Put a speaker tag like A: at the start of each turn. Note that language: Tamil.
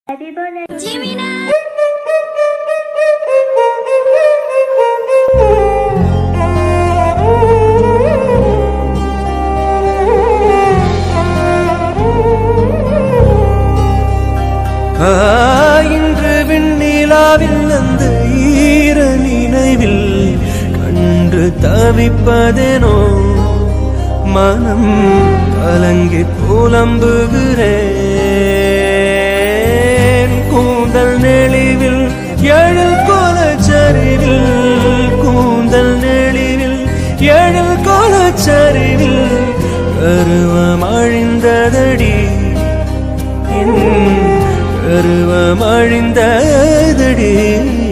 A: Happy birthday.
B: ஆ, இன்று விண்ணிலாவில் அந்த ஈர நினைவில் கண்டு தவிப்பதேனோ மனம் கலங்கி புலம்புகிறேன் கூந்தல் நெளிவில் எழில் கோலச்சரிவில் கூந்தல் நெளிவில் எழில் கோலச்சரிவில் கருவம் அழிந்ததடி என் கருவம் அழிந்ததடி